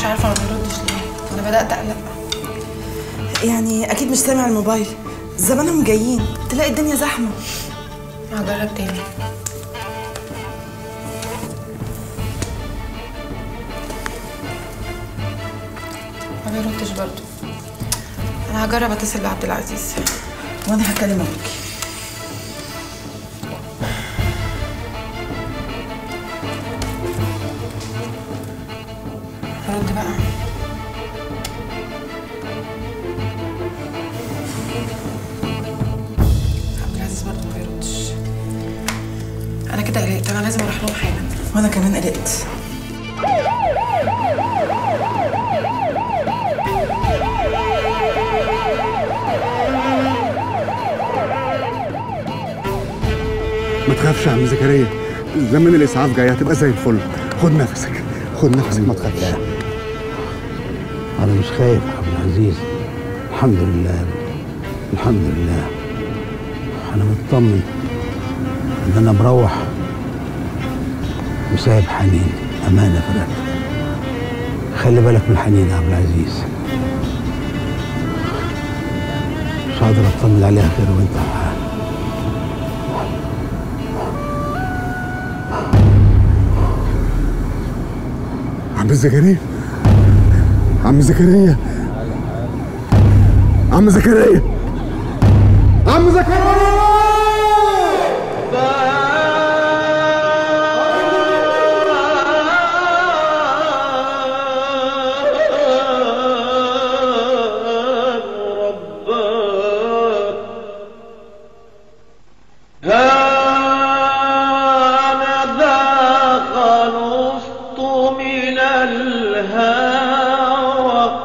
عارفه ما بيردش ليه انا بدات اقلق يعني اكيد مش سامع الموبايل زمانهم جايين تلاقي الدنيا زحمه هجرب تاني ما بيردش برضه انا هجرب اتصل بعبد العزيز وانا هكلم ابوكي رد بقى عبد العزيز برضه ما بيردش انا كده قلقت انا لازم اروح لهم حالا وانا كمان قلقت ما تخافش يا عم زكريا زمن الاسعاف جاي هتبقى زي الفل خد نفسك خد نفسك ما تخافش انا مش خايف يا عبد العزيز الحمد لله الحمد لله انا مطمن ان انا مروح وسايب حنين امانه في رقبتي خلي بالك من حنين يا عبد العزيز مش هقدر اطمن عليها غير وانت معاها عم زكريا عم زكريا عم زكريا عم زكريا هانذا خلصت من الهوى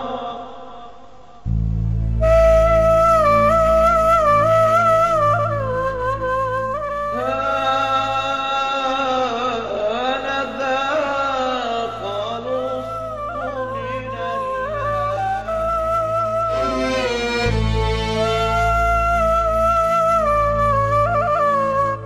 هانذا خلصت من الهوى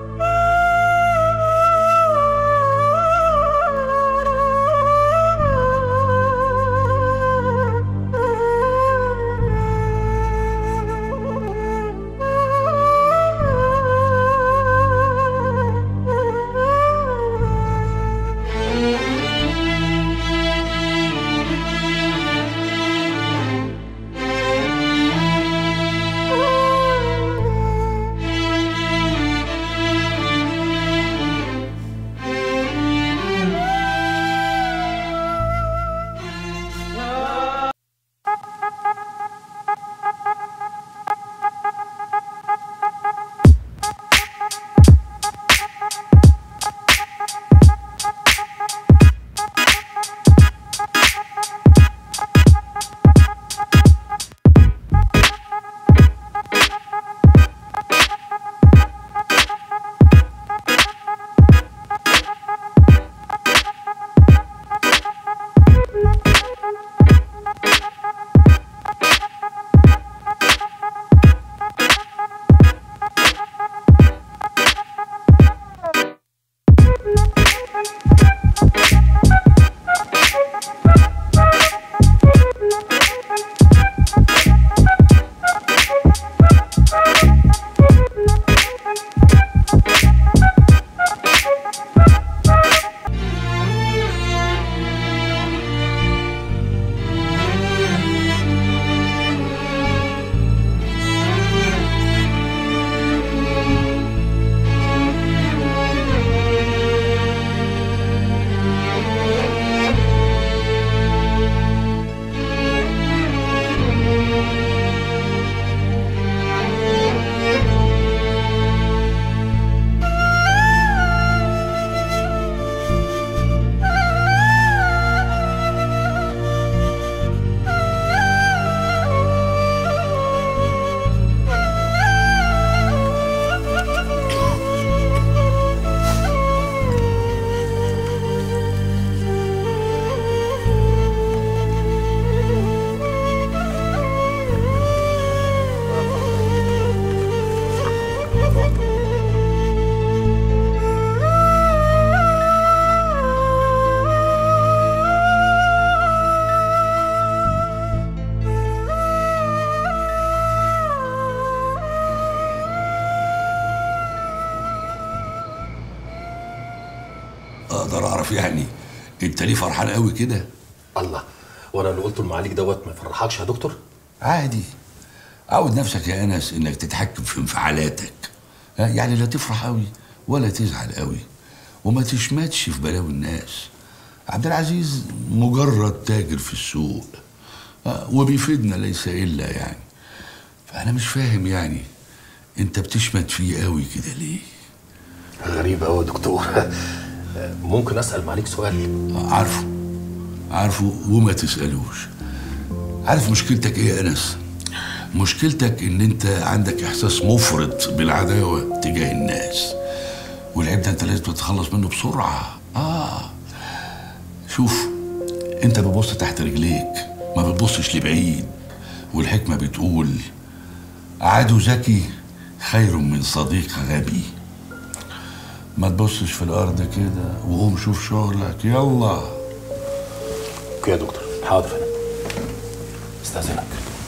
اقدر اعرف يعني انت ليه فرحان قوي كده الله وانا اللي قلته المعالج دوت ما يفرحكش يا دكتور عادي عود نفسك يا انس انك تتحكم في انفعالاتك ها، يعني لا تفرح قوي ولا تزعل قوي وما تشمتش في بلاوي الناس عبد العزيز مجرد تاجر في السوق ها، وبيفيدنا ليس الا يعني فانا مش فاهم يعني انت بتشمت فيه قوي كده ليه غريب قوي يا دكتور ممكن اسال معاليك سؤال عارفه عارفه وما تسألوش عارف مشكلتك ايه يا انس مشكلتك ان انت عندك احساس مفرط بالعداوة تجاه الناس والعيب ده انت لازم تتخلص منه بسرعة اه شوف انت بتبص تحت رجليك ما بتبصش لبعيد والحكمة بتقول عدو ذكي خير من صديق غبي ما تبصش في الارض كده وقوم شوف شغلك يلا اوكي يا دكتور حاضر استاذنك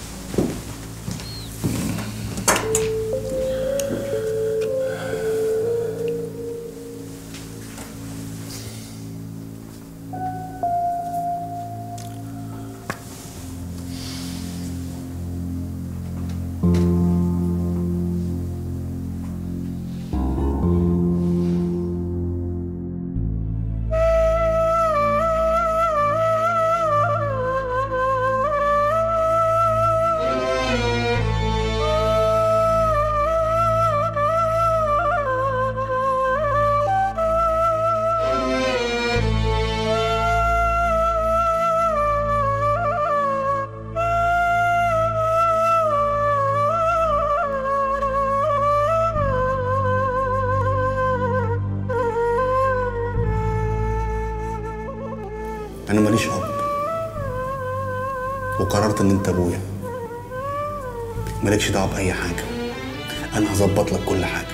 انا ماليش اب وقررت ان انت ابويا مالكش دعوه باي حاجه انا هظبط لك كل حاجه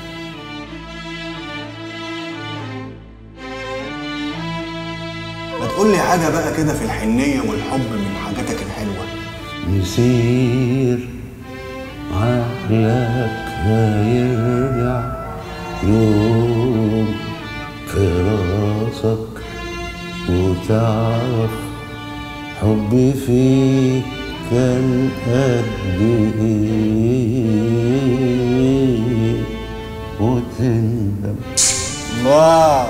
ما تقول لي حاجه بقى كده في الحنيه والحب من حاجاتك الحلوه مسير عقلك هيرجع يوم في راسك وتعرف حبي فيك كان قد ايه وتندم الله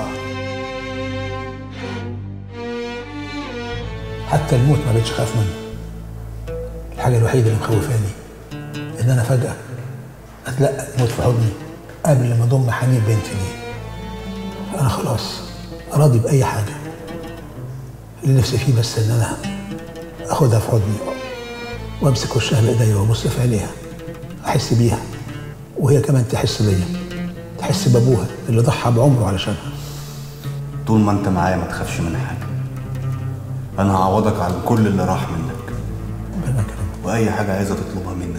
حتى الموت ما بقتش خاف منه الحاجة الوحيدة اللي مخوفاني إن أنا فجأة أتلقى الموت في حضني قبل ما أضم حنين بنتي ليه أنا خلاص راضي بأي حاجة اللي نفسي فيه بس إن أنا أخدها في حضني وأمسك وشها بإيديا وأبص في عينيها أحس بيها وهي كمان تحس بيا تحس بأبوها اللي ضحى بعمره علشانها طول ما انت معايا ما تخافش من حاجه انا هعوضك على كل اللي راح منك واي حاجه عايزه تطلبها مني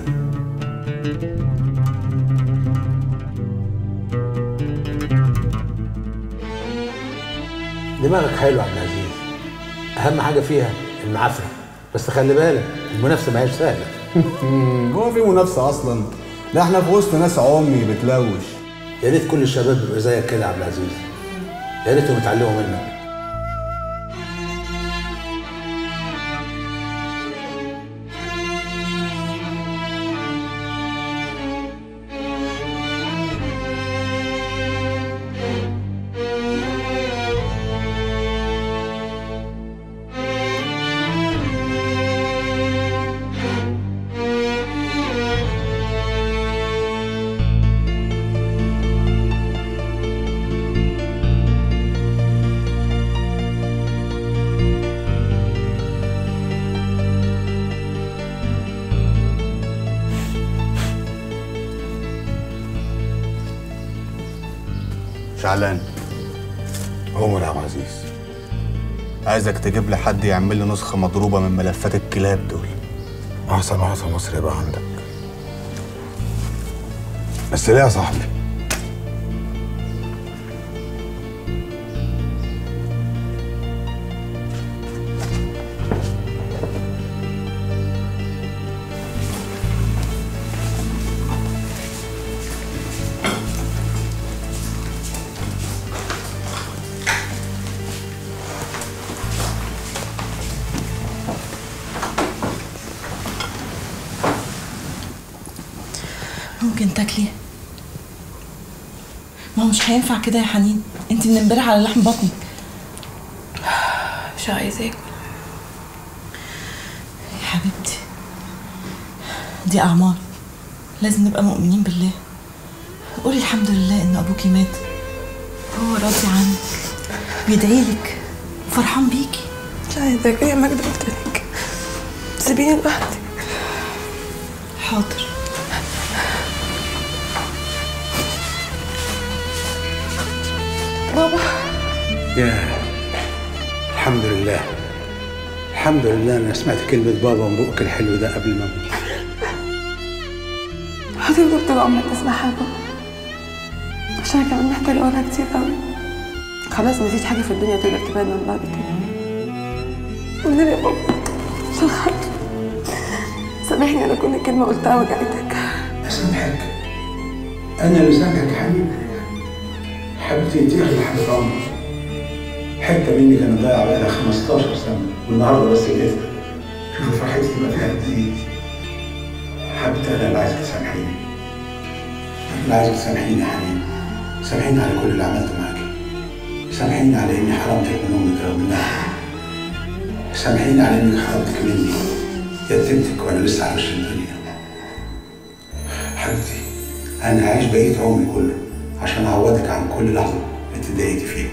دماغك حلو يا عبد العزيز اهم حاجه فيها المعافره بس خلي بالك المنافسه ما هيش سهله هو في منافسه اصلا ده احنا في وسط ناس عمي بتلوش يا ريت كل الشباب يبقوا زيك كده يا عبد العزيز يا ريتهم يتعلموا منك شعلان عمر يا عبد العزيز عايزك تجيب لي حد يعمل لي نسخه مضروبه من ملفات الكلاب دول احسن واحسن مصر يبقى عندك بس ليه يا صاحبي ممكن تاكلي ما هو مش هينفع كده يا حنين انت من امبارح على لحم بطنك مش عايزة اكل يا حبيبتي دي اعمار لازم نبقى مؤمنين بالله قولي الحمد لله ان ابوكي مات هو راضي عنك بيدعي لك فرحان بيكي مش عايزة اكل يا ماجدة قلت لك سيبيني لوحدي حاضر بابا يا الحمد لله الحمد لله انا سمعت كلمه بابا من بقك الحلو ده قبل ما اموت هتفضل طول عمرك تسمعها يا بابا عشان أنا كمان محتاجة اقولها كتير قوي خلاص مفيش حاجة في الدنيا تقدر تبعد من بعض كده والنبي يا بابا عشان خاطر سامحني على كل كلمة قلتها وجعتك اسامحك انا اللي سامحك يا حبيبي حبيبتي انت اغلى حاجه في عمري حته مني كانت ضايعه بقالها 15 سنه والنهارده بس لقيتها شوفوا فرحتي تبقى فيها قد ايه حبيبتي انا اللي عايزك تسامحيني انا اللي عايزك تسامحيني يا حنين سامحيني على كل اللي عملته معاكي سامحيني على اني حرمتك من امك رغم انها سامحيني على انك حرمتك مني يتمتك وانا لسه على وش الدنيا حبيبتي انا هعيش بقيه عمري كله عشان اعوضك عن كل لحظه انت اتضايقتي فيها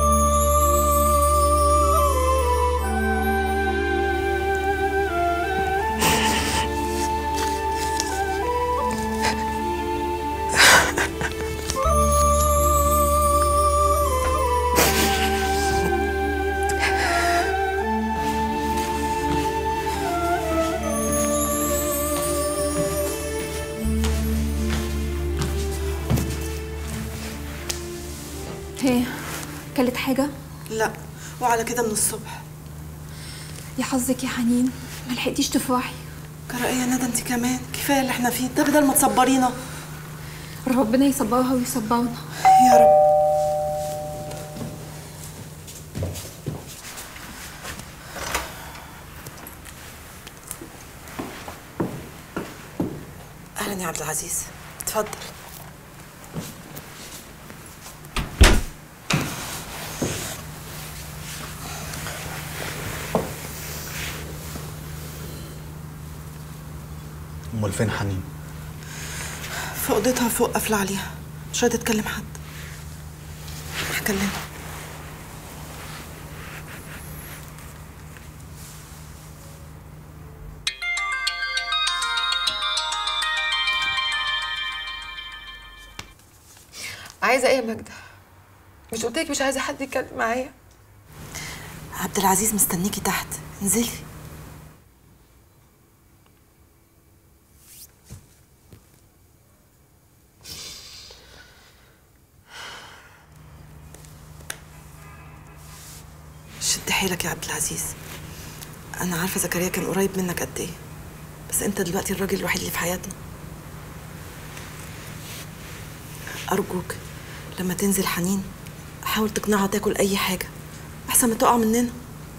هي كلت حاجة؟ لا وعلى كده من الصبح يا حظك يا حنين ما لحقتيش تفرحي جرى ايه يا ندى انت كمان كفايه اللي احنا فيه ده بدل ما تصبرينا ربنا يصبرها ويصبرنا يا رب اهلا يا عبد العزيز اتفضل امال فين حنين في اوضتها فوق قافله عليها مش راضيه تكلم حد هكلمها عايزة ايه يا ماجدة مش قلتلك مش عايزة حد يتكلم معايا عبد العزيز مستنيكي تحت انزلي شد حيلك يا عبد العزيز انا عارفه زكريا كان قريب منك قد ايه بس انت دلوقتي الراجل الوحيد اللي في حياتنا ارجوك لما تنزل حنين حاول تقنعها تاكل اي حاجه احسن ما تقع مننا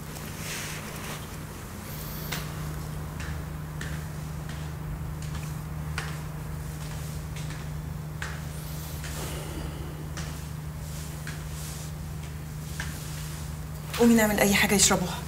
قومي نعمل اي حاجه يشربوها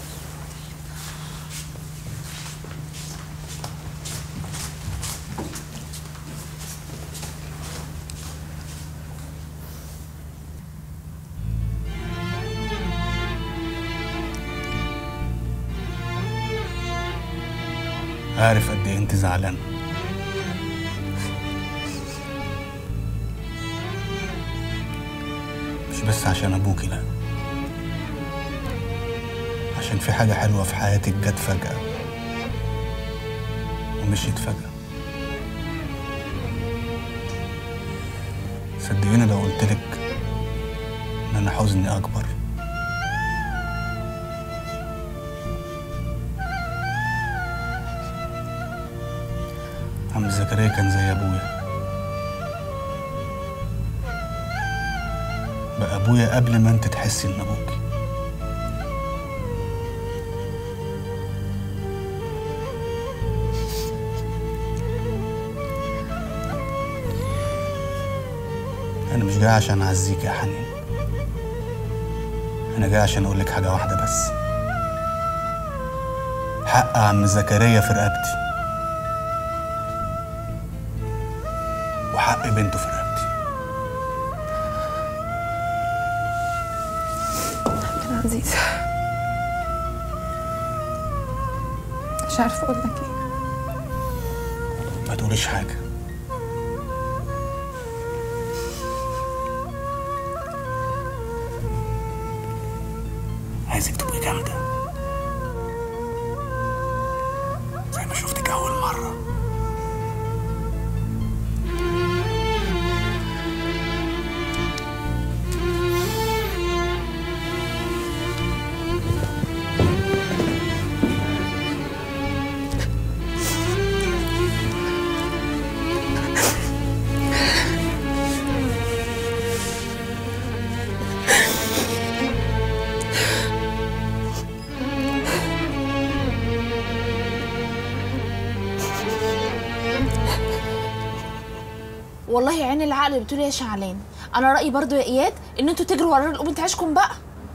عارف قد ايه انت زعلان مش بس عشان ابوكي لا عشان في حاجة حلوة في حياتك جت فجأة ومشيت فجأة صدقيني لو قلتلك ان انا حزني اكبر عم زكريا كان زي ابويا بقى ابويا قبل ما انت تحسي ان ابوكي انا مش جاي عشان اعزيك يا حنين انا جاي عشان اقول لك حاجه واحده بس حق عم زكريا في رقبتي وحق بنته في رقبتي عبد العزيز مش عارفه اقول لك ايه ما تقوليش حاجه عايزك تبقي جامده زي ما شفتك اول مره والله عين العقل اللي بتقول يا شعلان انا رايي برضو يا اياد ان انتوا تجروا ورا الام عيشكم بقى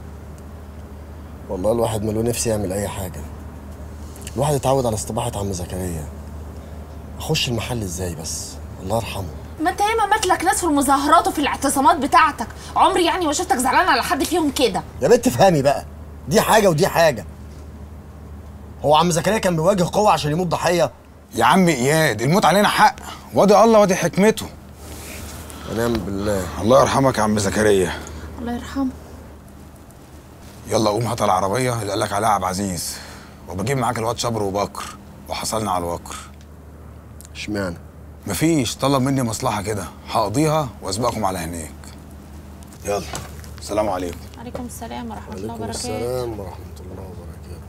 والله الواحد ملو نفسي يعمل اي حاجه الواحد اتعود على استباحه عم زكريا اخش المحل ازاي بس الله يرحمه ما انت ياما مات لك ناس في المظاهرات وفي الاعتصامات بتاعتك عمري يعني ما شفتك زعلان على حد فيهم كده يا بنت افهمي بقى دي حاجه ودي حاجه هو عم زكريا كان بيواجه قوه عشان يموت ضحيه يا عم اياد الموت علينا حق وادي الله وادي حكمته ونعم بالله الله يرحمك يا عم زكريا الله يرحمه يلا قوم هات العربيه اللي قالك عليها عبد العزيز وبجيب معاك الواد شبر وبكر وحصلنا على الوكر اشمعنى مفيش طلب مني مصلحه كده هقضيها واسبقكم على هناك يلا سلام عليكم عليكم السلام ورحمه الله وعليكم وبركاته السلام ورحمه الله وبركاته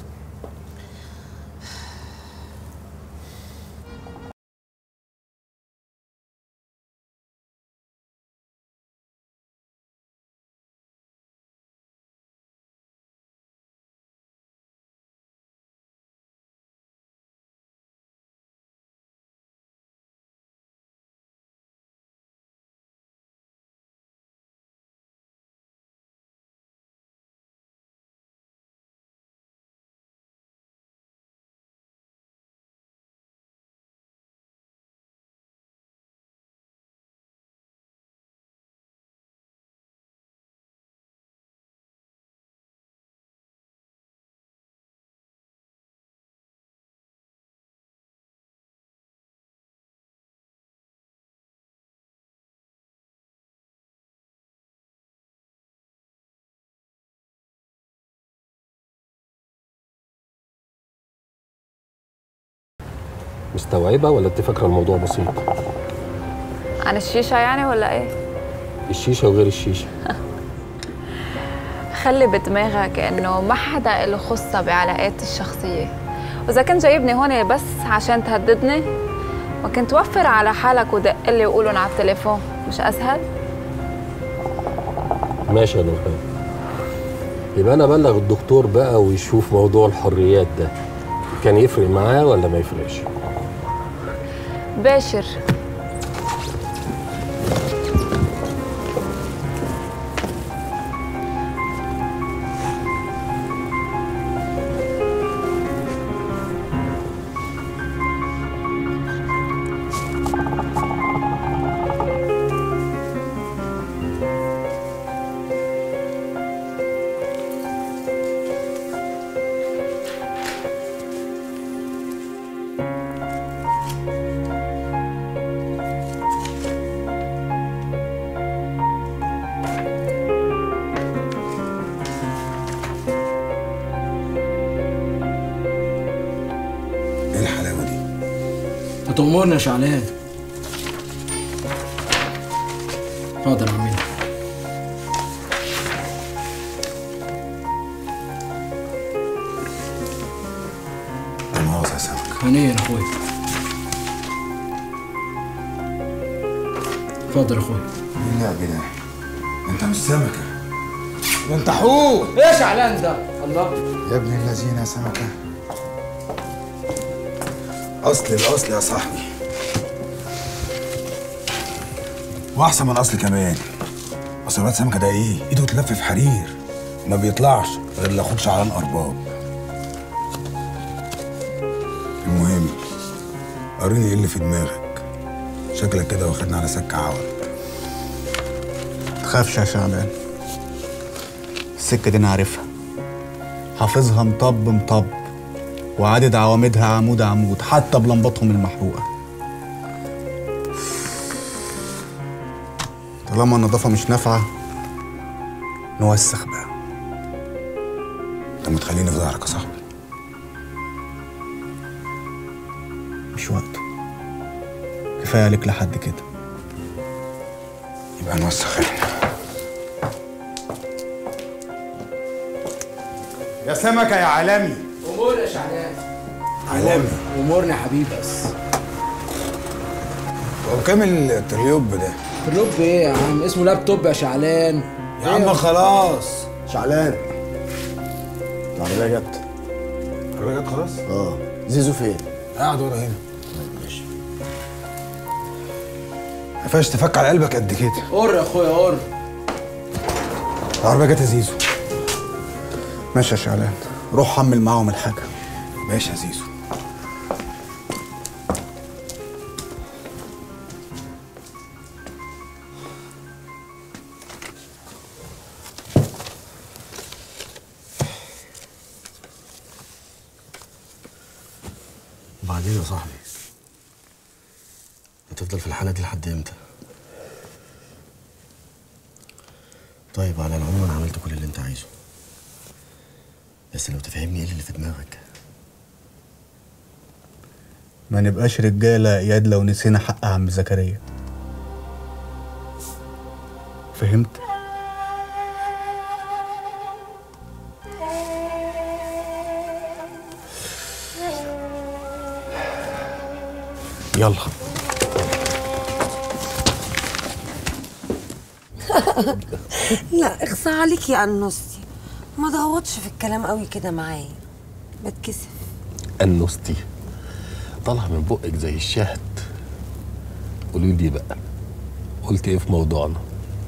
مستوعبة ولا انت فاكرة الموضوع بسيط؟ عن الشيشة يعني ولا ايه؟ الشيشة وغير الشيشة خلي بدماغك انه ما حدا له خصة بعلاقاتي الشخصية واذا كنت جايبني هون بس عشان تهددني ما كنت وفر على حالك ودق لي وقولن على التليفون مش اسهل؟ ماشي يا نورهان يبقى انا ابلغ الدكتور بقى ويشوف موضوع الحريات ده كان يفرق معاه ولا ما يفرقش باشر ايه الحلاوه دي هتأمرنا يا شعلان حاضر يا عمي لا مؤاخذة يا سمك هنيا يا اخويا اتفضل يا اخويا ايه اللعب ده انت مش سمكه ده انت حوت ايه يا شعلان ده الله يا ابن الذين يا سمكه اصل الاصل يا صاحبي واحسن من اصل كمان اصل الواد سمكه ده ايه ايده تلف في حرير ما بيطلعش غير لاخوك شعران ارباب المهم قاريني ايه اللي في دماغك شكلك كده واخدنا على سكه عوض تخافش يا شعبان السكة دي أنا عارفها حافظها مطب مطب وعدد عوامدها عمود عمود حتى بلمباتهم المحروقة طالما النظافة مش نافعة نوسخ بقى انت متخليني في ظهرك يا صاحبي مش وقته كفاية عليك لحد كده يبقى نوسخ احنا يا سمكة يا عالمي امور يا شعلان عالمي امورنا يا حبيبي بس هو كام التريوب ده اللوب ايه يا عم اسمه لابتوب يا شعلان يا عم خلاص شعلان العربية جت العربية جت خلاص؟ اه زيزو فين؟ قاعد ورا هنا ما ينفعش تفك على قلبك قد كده قر يا اخويا قر العربية جت يا زيزو ماشي يا شعلان روح حمل معاهم الحاجة ماشي يا زيزو وبعدين يا صاحبي هتفضل في الحالة دي لحد امتى؟ طيب على العموم انا عملت كل اللي انت عايزه بس لو تفهمني ايه اللي في دماغك ما نبقاش رجالة يا اياد لو نسينا حق عم زكريا فهمت؟ يلا لا اخصى عليك يا انوستي ما ضغطش في الكلام قوي كده معايا بتكسف النوستي طالع من بقك زي الشهد قولي لي بقى قلت ايه في موضوعنا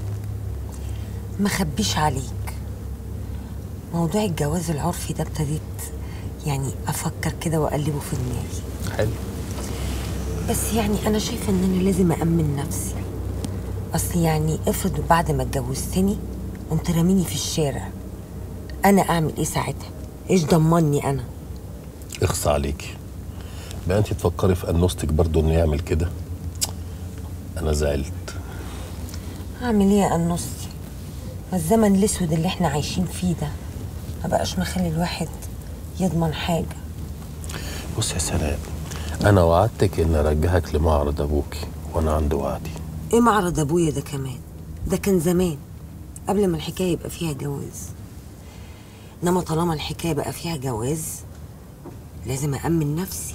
ما خبيش عليك موضوع الجواز العرفي ده ابتديت يعني افكر كده واقلبه في دماغي حلو بس يعني انا شايفه ان انا لازم امن نفسي اصل يعني افرض بعد ما اتجوزتني قمت راميني في الشارع انا اعمل ايه ساعتها ايش ضمني انا اخصى عليكي بقى انت تفكري في انوستك برضو انه يعمل كده انا زعلت اعمل ايه يا انوستي ما الزمن الاسود اللي احنا عايشين فيه ده ما بقاش مخلي الواحد يضمن حاجه بص يا سناء انا وعدتك ان ارجعك لمعرض ابوكي وانا عندي وعدي ايه معرض ابويا ده كمان ده كان زمان قبل ما الحكايه يبقى فيها جواز انما طالما الحكايه بقى فيها جواز لازم أأمن نفسي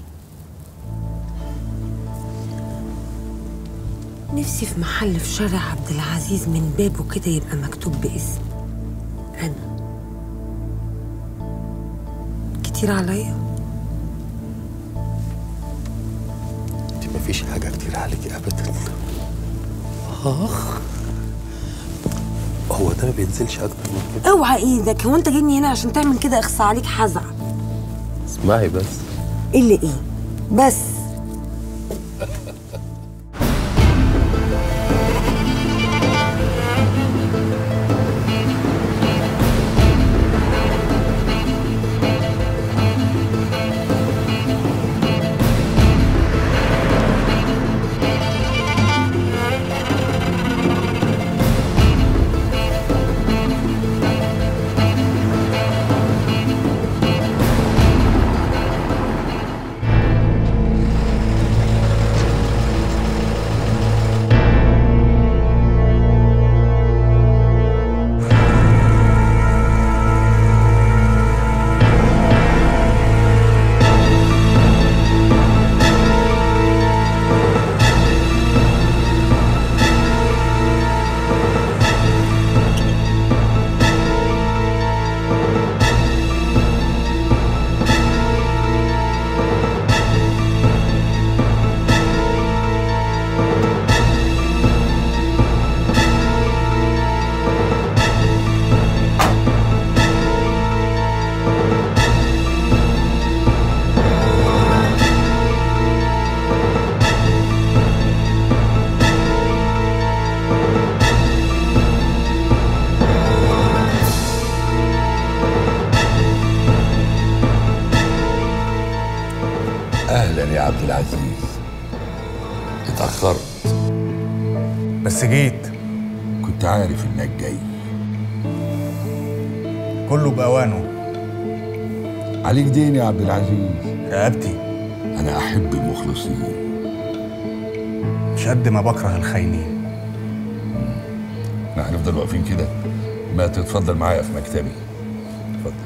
نفسي في محل في شارع عبد العزيز من بابه كده يبقى مكتوب باسم أنا كتير عليا انت مفيش حاجه كتير عليكي ابدا اخ هو ده ما بينزلش اكتر من كده اوعى ايدك هو انت جايبني هنا عشان تعمل كده اخصى عليك حزع اسمعي بس ايه اللي ايه بس يا عبد العزيز اتأخرت بس جيت كنت عارف انك جاي كله بأوانه عليك دين يا عبد العزيز رقبتي انا احب المخلصين مش قد ما بكره الخاينين احنا هنفضل واقفين كده ما تتفضل معايا في مكتبي اتفضل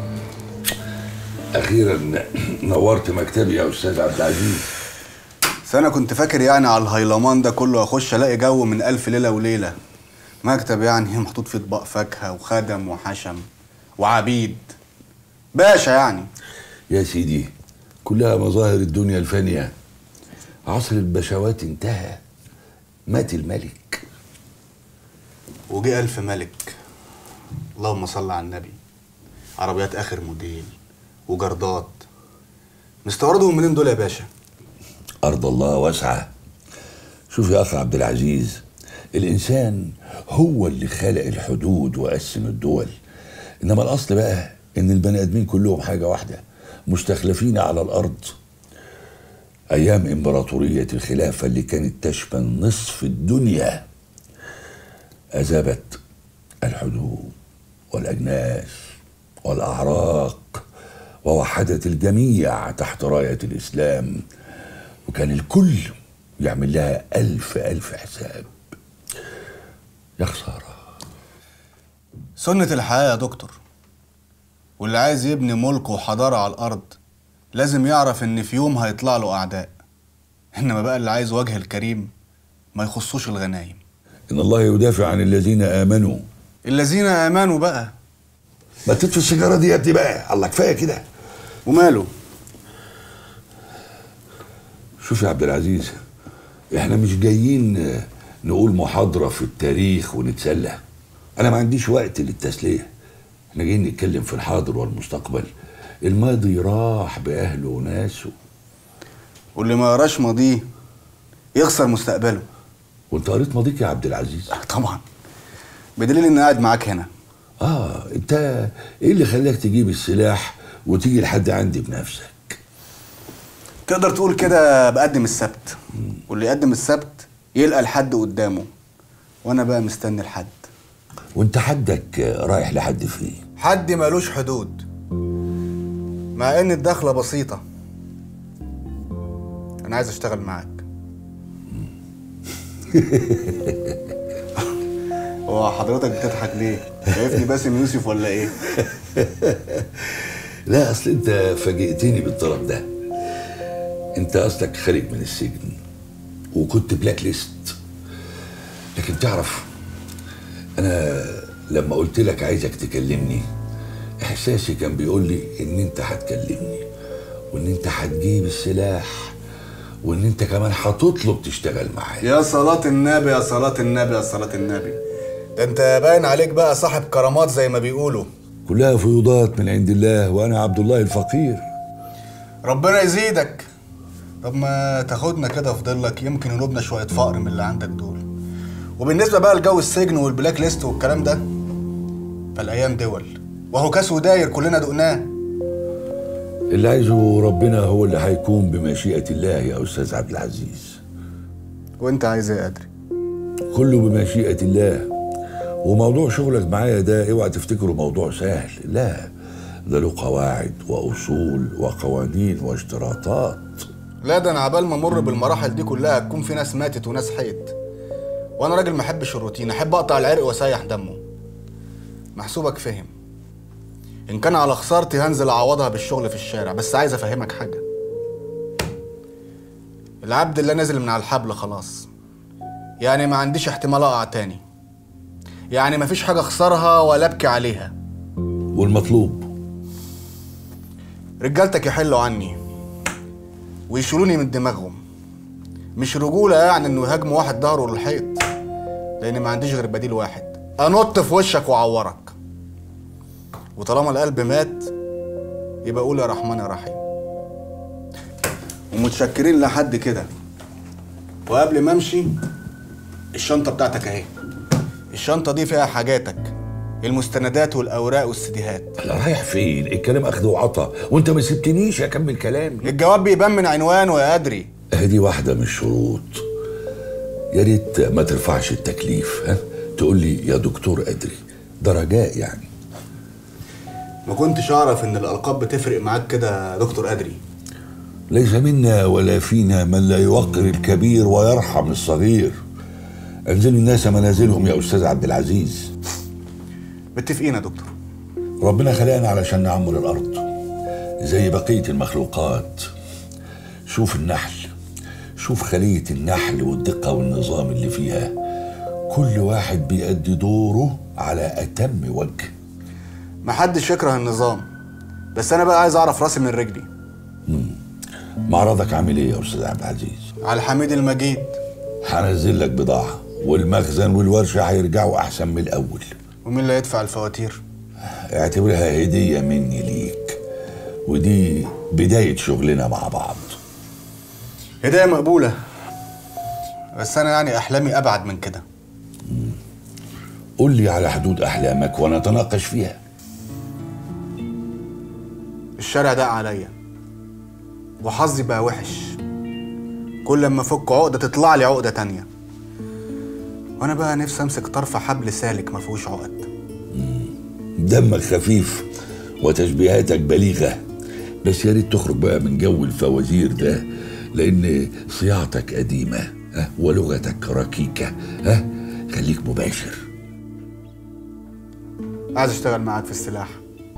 اخيرا نورت مكتبي يا استاذ عبد العزيز بس انا كنت فاكر يعني على الهيلمان ده كله اخش الاقي جو من الف ليله وليله مكتب يعني محطوط فيه اطباق فاكهه وخدم وحشم وعبيد باشا يعني يا سيدي كلها مظاهر الدنيا الفانية عصر البشوات انتهى مات الملك وجه الف ملك اللهم صل على النبي عربيات اخر موديل وجردات مستوردهم منين دول يا باشا أرض الله واسعة شوف يا أخ عبد العزيز الإنسان هو اللي خلق الحدود وقسم الدول إنما الأصل بقى إن البني آدمين كلهم حاجة واحدة مستخلفين على الأرض أيام إمبراطورية الخلافة اللي كانت تشمل نصف الدنيا أذابت الحدود والأجناس والأعراق ووحدت الجميع تحت راية الإسلام وكان الكل يعمل لها ألف ألف حساب يا خسارة سنة الحياة يا دكتور واللي عايز يبني ملك وحضارة على الأرض لازم يعرف إن في يوم هيطلع له أعداء إنما بقى اللي عايز وجه الكريم ما يخصوش الغنايم إن الله يدافع عن الذين آمنوا الذين آمنوا بقى ما تطفي السيجارة دي يا ابني بقى الله كفاية كده وماله شوف يا عبد العزيز احنا مش جايين نقول محاضرة في التاريخ ونتسلى أنا ما عنديش وقت للتسلية احنا جايين نتكلم في الحاضر والمستقبل الماضي راح بأهله وناسه واللي ما يقراش ماضيه يخسر مستقبله وانت قريت ماضيك يا عبد العزيز طبعا بدليل اني قاعد معاك هنا اه انت ايه اللي خلاك تجيب السلاح وتيجي لحد عندي بنفسك تقدر تقول كده بقدم السبت واللي يقدم السبت يلقى الحد قدامه وانا بقى مستني الحد وانت حدك رايح لحد فين حد مالوش حدود مع ان الدخله بسيطه انا عايز اشتغل معاك هو حضرتك بتضحك ليه شايفني باسم يوسف ولا ايه لا اصل انت فاجئتني بالطلب ده انت اصلك خارج من السجن وكنت بلاك ليست لكن تعرف انا لما قلت لك عايزك تكلمني احساسي كان بيقول لي ان انت هتكلمني وان انت هتجيب السلاح وان انت كمان هتطلب تشتغل معايا يا صلاة النبي يا صلاة النبي يا صلاة النبي ده انت باين عليك بقى صاحب كرامات زي ما بيقولوا كلها فيوضات من عند الله وانا عبد الله الفقير ربنا يزيدك طب ما تاخدنا كده في ضلك يمكن ينوبنا شوية فقر من اللي عندك دول وبالنسبة بقى لجو السجن والبلاك ليست والكلام ده فالأيام دول وهو كاس وداير كلنا دقناه اللي عايزه ربنا هو اللي هيكون بمشيئة الله يا أستاذ عبد العزيز وانت عايز ايه ادري كله بمشيئة الله وموضوع شغلك معايا ده اوعى تفتكره موضوع سهل لا ده له قواعد وأصول وقوانين واشتراطات لا ده انا عبال ما امر بالمراحل دي كلها هتكون في ناس ماتت وناس حيت وانا راجل ما احبش الروتين احب اقطع العرق واسيح دمه محسوبك فهم ان كان على خسارتي هنزل اعوضها بالشغل في الشارع بس عايز افهمك حاجه العبد اللي نازل من على الحبل خلاص يعني ما عنديش احتمال اقع تاني يعني مفيش حاجه اخسرها ولا ابكي عليها والمطلوب رجالتك يحلوا عني ويشيلوني من دماغهم مش رجوله يعني انه يهاجموا واحد ظهره للحيط لان ما عنديش غير بديل واحد انط في وشك واعورك وطالما القلب مات يبقى قول يا رحمن يا رحيم ومتشكرين لحد كده وقبل ما امشي الشنطه بتاعتك اهي الشنطه دي فيها حاجاتك المستندات والاوراق والسيديهات لا رايح فين الكلام اخذ وعطا وانت ما سبتنيش اكمل كلامي الجواب بيبان من عنوانه يا ادري هذه واحده من الشروط يا ريت ما ترفعش التكليف ها تقول لي يا دكتور ادري ده رجاء يعني ما كنتش اعرف ان الالقاب بتفرق معاك كده يا دكتور ادري ليس منا ولا فينا من لا يوقر الكبير ويرحم الصغير انزلوا الناس منازلهم يا استاذ عبد العزيز متفقين يا دكتور ربنا خلقنا علشان نعمر الارض زي بقيه المخلوقات شوف النحل شوف خليه النحل والدقه والنظام اللي فيها كل واحد بيأدي دوره على اتم وجه محدش يكره النظام بس انا بقى عايز اعرف راسي من رجلي معرضك عامل ايه يا استاذ عبد العزيز على الحميد المجيد هنزل لك بضاعه والمخزن والورشه هيرجعوا احسن من الاول ومين اللي هيدفع الفواتير اعتبرها هديه مني ليك ودي بدايه شغلنا مع بعض هدايا مقبوله بس انا يعني احلامي ابعد من كده قول لي على حدود احلامك ونتناقش فيها الشارع ده عليا وحظي بقى وحش كل لما افك عقده تطلع لي عقده تانية وانا بقى نفسي امسك طرف حبل سالك ما فيهوش عقد دمك خفيف وتشبيهاتك بليغه بس يا ريت تخرج بقى من جو الفوازير ده لان صياعتك قديمه ها ولغتك ركيكه ها خليك مباشر عايز اشتغل معاك في السلاح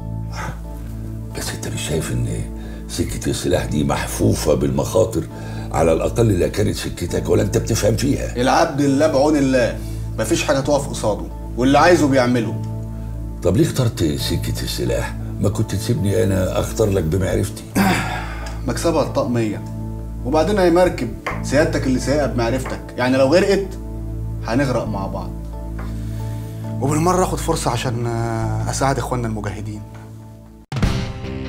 بس انت مش شايف ان سكه السلاح دي محفوفه بالمخاطر على الاقل لا كانت سكتك ولا انت بتفهم فيها العبد الله بعون الله مفيش حاجه تقف قصاده واللي عايزه بيعمله طب ليه اخترت سكه السلاح ما كنت تسيبني انا اختار لك بمعرفتي مكسبها الطقميه وبعدين هي مركب سيادتك اللي سايقها بمعرفتك يعني لو غرقت هنغرق مع بعض وبالمره اخد فرصه عشان آه، اساعد اخواننا المجاهدين